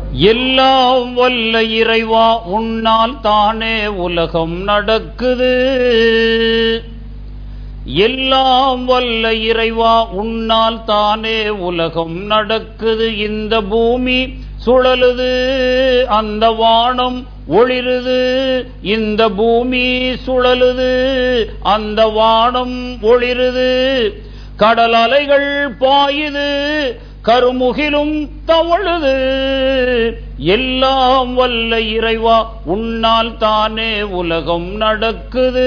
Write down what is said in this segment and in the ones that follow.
எல்லாம் வல்ல இறைவா உன்னால் தானே உலகம் நடக்குது எல்லாம் வல்ல இறைவா உன்னால் தானே உலகம் நடக்குது இந்த பூமி சுழலுது அந்த வானம் ஒளிருது இந்த பூமி சுழலுது அந்த வானம் ஒளிருது கடல் அலைகள் பாயுது கருமுகிலும் தவழுது எல்லாம் வல்ல இறைவா உன்னால் தானே உலகம் நடக்குது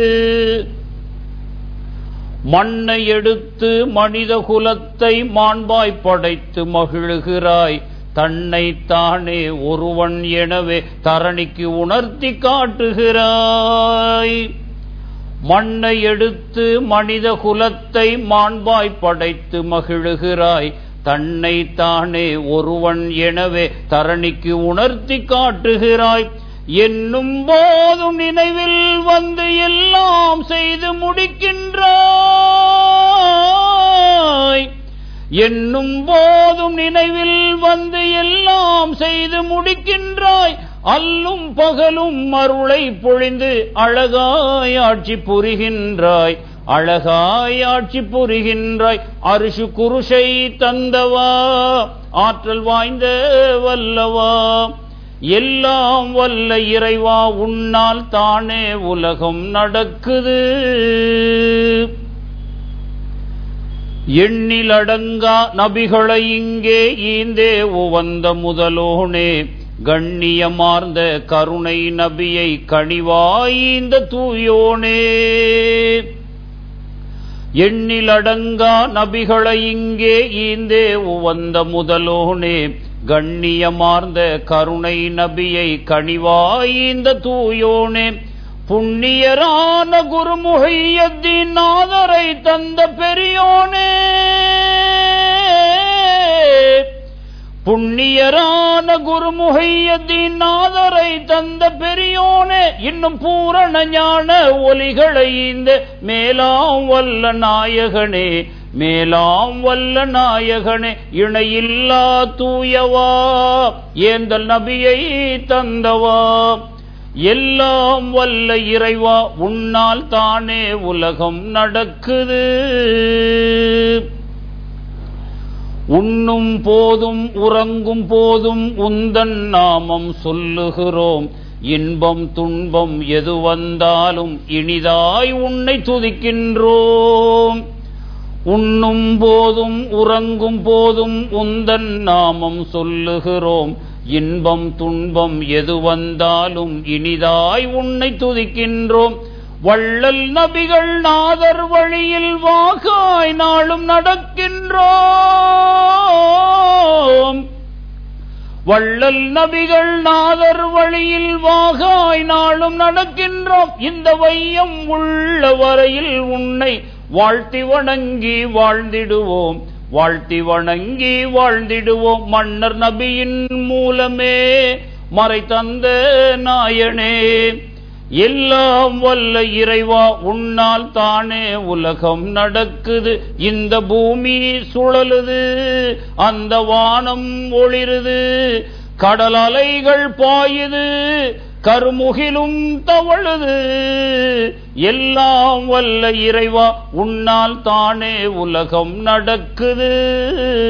மண்ணை எடுத்து மனித குலத்தை மாண்பாய் படைத்து மகிழுகிறாய் தன்னை தானே ஒருவன் எனவே தரணிக்கு உணர்த்தி காட்டுகிறாய் மண்ணை எடுத்து மனித குலத்தை மாண்பாய் படைத்து மகிழுகிறாய் தன்னை தானே ஒருவன் எனவே தரணிக்கு உணர்த்தி காட்டுகிறாய் என்னும் போதும் நினைவில் வந்து எல்லாம் செய்து முடிக்கின்றாய் என்னும் போதும் நினைவில் வந்து எல்லாம் செய்து முடிக்கின்றாய் அல்லும் பகலும் அருளை பொழிந்து அழகாய் ஆட்சி புரிகின்றாய் அழகாய் ஆட்சி புரிகின்றாய் அரிசு குருஷை தந்தவா ஆற்றல் வாய்ந்த வல்லவா எல்லாம் வல்ல இறைவா உன்னால் தானே உலகம் நடக்குது எண்ணிலடங்கா நபிகளை இங்கே ஈந்தே உவந்த முதலோனே கண்ணியமார்ந்த கருணை நபியை கனிவாய்ந்த தூயோனே எண்ணிலடங்கா நபிகளை இங்கே ஈந்தே உவந்த முதலோனே கண்ணியமார்ந்த கருணை நபியை கனிவாய்ந்த தூயோனே புண்ணியரான குருமுகையத்தின் நாதரை தந்த பெரியோனே புண்ணியரான குருமுகையத்தின் நாதரை தந்த பெரியோனே இன்னும் பூரண ஞான ஒலிகளை இந்த மேலாம் வல்ல நாயகனே மேலாம் வல்ல நாயகனே இணையில்லா தூயவா ஏந்தல் நபியை தந்தவா எல்லாம் வல்ல இறைவா உன்னால் தானே உலகம் நடக்குது உண்ணும் போதும் உறங்கும் போதும் உந்தன் நாமம் சொல்லுகிறோம் இன்பம் துன்பம் எது வந்தாலும் இனிதாய் உன்னை துதிக்கின்றோம் உண்ணும் போதும் உறங்கும் போதும் உந்தன் நாமம் சொல்லுகிறோம் இன்பம் துன்பம் எது வந்தாலும் இனிதாய் உன்னை துதிக்கின்றோம் வள்ளல் நபிகள் நாதர் வழியில் வாகாய் நாளும் நடக்கின்றோம் வள்ளல் நபிகள் நாதர் வழியில் வாகாய் நாளும் நடக்கின்றோம் இந்த வையம் உள்ள வரையில் உன்னை வாழ்த்தி வணங்கி வாழ்ந்திடுவோம் வாழ்த்தி வணங்கி வாழ்ந்திடுவோம் மன்னர் நபியின் மூலமே மறை தந்த நாயனே எல்லாம் வல்ல இறைவா உன்னால் தானே உலகம் நடக்குது இந்த பூமி சுழலுது அந்த வானம் ஒளிருது கடல் அலைகள் பாயுது கருமுகிலும் தவழுது எல்லாம் வல்ல இறைவா உன்னால் தானே உலகம் நடக்குது